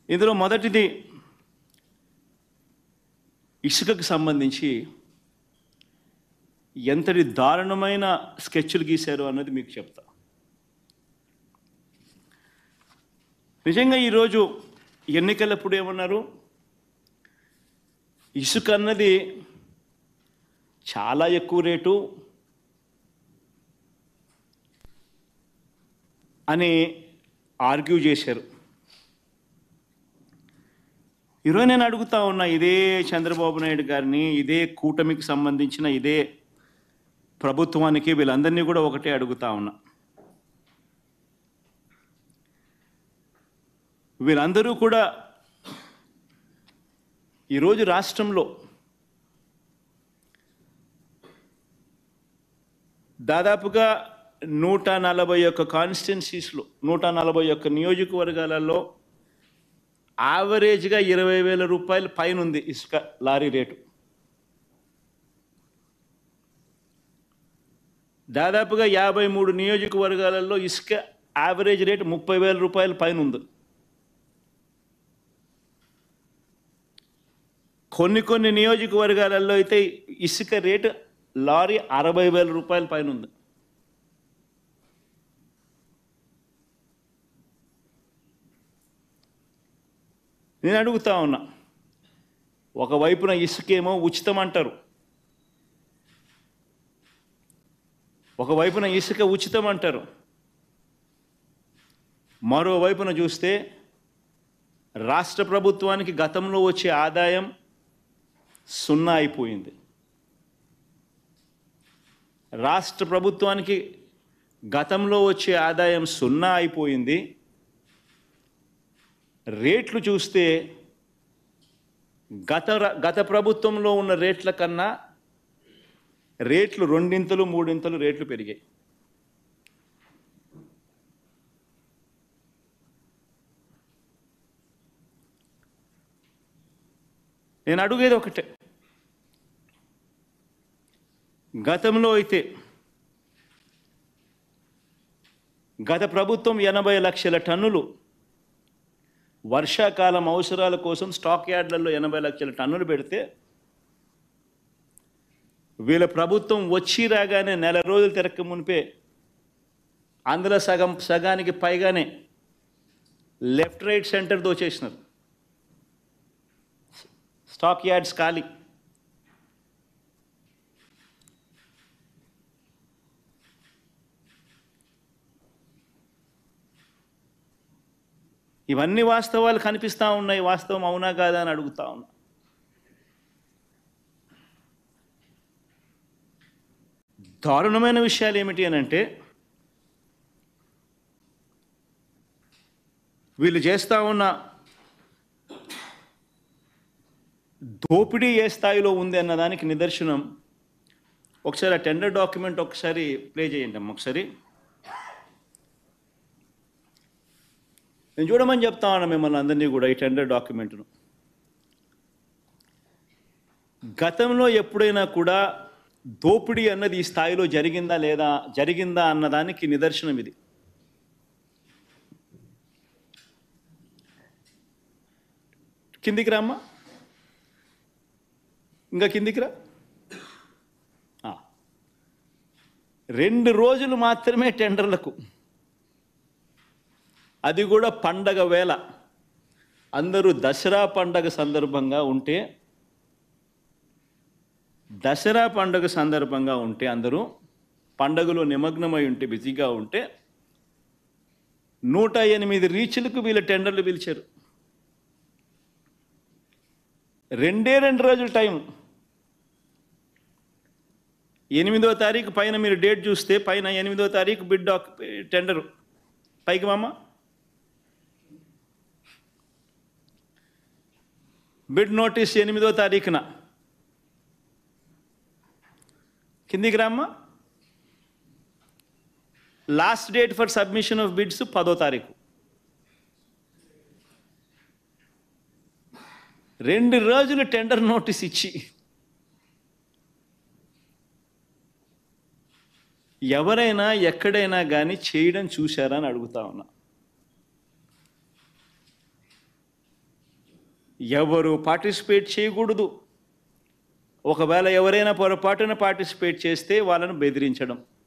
ఇందులో మొదటిది ఇసుకకు సంబంధించి ఎంతటి దారుణమైన స్కెచ్లు గీశారు అన్నది మీకు చెప్తా నిజంగా ఈరోజు ఎన్నికలప్పుడు ఏమన్నారు ఇసుక అన్నది చాలా ఎక్కువ రేటు అని ఆర్గ్యూ చేశారు ఈరోజు నేను అడుగుతా ఉన్నా ఇదే చంద్రబాబు నాయుడు గారిని ఇదే కూటమికి సంబంధించిన ఇదే ప్రభుత్వానికి వీళ్ళందరినీ కూడా ఒకటే అడుగుతా ఉన్నా వీళ్ళందరూ కూడా ఈరోజు రాష్ట్రంలో దాదాపుగా నూట నలభై ఒక్క కాన్స్టిట్యున్సీస్లో నూట నలభై ఒక్క నియోజకవర్గాలలో యావరేజ్గా ఇరవై వేల రూపాయల పైన ఉంది ఇసుక లారీ రేటు దాదాపుగా యాభై మూడు నియోజకవర్గాలలో ఇసుక యావరేజ్ రేటు ముప్పై వేల రూపాయల పైన ఉంది కొన్ని కొన్ని నియోజకవర్గాలలో అయితే ఇసుక రేటు లారీ అరవై వేల రూపాయల పైన ఉంది నేను అడుగుతా ఉన్నా ఒకవైపున ఇసుకేమో ఉచితం అంటారు ఒకవైపున ఇసుక ఉచితం అంటారు మరోవైపున చూస్తే రాష్ట్ర ప్రభుత్వానికి గతంలో వచ్చే ఆదాయం సున్నా అయిపోయింది రాష్ట్ర ప్రభుత్వానికి గతంలో వచ్చే ఆదాయం సున్నా అయిపోయింది రేట్లు చూస్తే గత ర- గత ప్రభుత్వంలో ఉన్న రేట్ల కన్నా రేట్లు రెండింతలు మూడింతలు రేట్లు పెరిగాయి నేను అడుగేది ఒకటే గతంలో అయితే గత ప్రభుత్వం ఎనభై లక్షల టన్నులు వర్షాకాలం అవసరాల కోసం స్టాక్ యార్డ్లలో ఎనభై లక్షల టన్నులు పెడితే వీళ్ళ ప్రభుత్వం వచ్చి రాగానే నెల రోజులు తిరక్క మునిపే అందులో సగం సగానికి పైగానే లెఫ్ట్ రైట్ సెంటర్ దోచేసినారు స్టాక్ యార్డ్స్ ఖాళీ ఇవన్నీ వాస్తవాలు కనిపిస్తూ ఉన్నాయి వాస్తవం అవునా కాదా అని అడుగుతా ఉన్నా దారుణమైన విషయాలు ఏమిటి అని అంటే వీళ్ళు చేస్తూ ఉన్న దోపిడీ ఏ స్థాయిలో ఉంది అన్నదానికి నిదర్శనం ఒకసారి ఆ టెండర్ డాక్యుమెంట్ ఒకసారి ప్లే చేయండి అమ్మ ఒకసారి నేను చూడమని చెప్తా ఉన్నా మిమ్మల్ని అందరినీ కూడా ఈ టెండర్ డాక్యుమెంట్ను గతంలో ఎప్పుడైనా కూడా దోపిడీ అన్నది ఈ స్థాయిలో జరిగిందా లేదా జరిగిందా అన్నదానికి నిదర్శనం ఇది కిందికి రామ్మా ఇంకా కిందికి రా ఆ. రెండు రోజులు మాత్రమే టెండర్లకు అది కూడా పండగ వేళ అందరూ దసరా పండగ సందర్భంగా ఉంటే దసరా పండగ సందర్భంగా ఉంటే అందరూ పండగలో నిమగ్నమై ఉంటే బిజీగా ఉంటే నూట ఎనిమిది రీచ్లకు వీళ్ళ టెండర్లు పిలిచారు రెండే రెండు రోజుల టైం ఎనిమిదో తారీఖు పైన మీరు డేట్ చూస్తే పైన ఎనిమిదో తారీఖు బిడ్ డాక్ టెండరు పైకి మామ బిడ్ నోటీస్ ఎనిమిదో తారీఖున కిందికి రామ్మా last date for submission of bids పదో తారీఖు రెండు రోజులు టెండర్ నోటీస్ ఇచ్చి ఎవరైనా ఎక్కడైనా కానీ చేయడం చూశారా అని అడుగుతా ఉన్నా ఎవరు పార్టిసిపేట్ చేయకూడదు ఒకవేళ ఎవరైనా పొరపాటున పార్టిసిపేట్ చేస్తే వాళ్ళను బెదిరించడం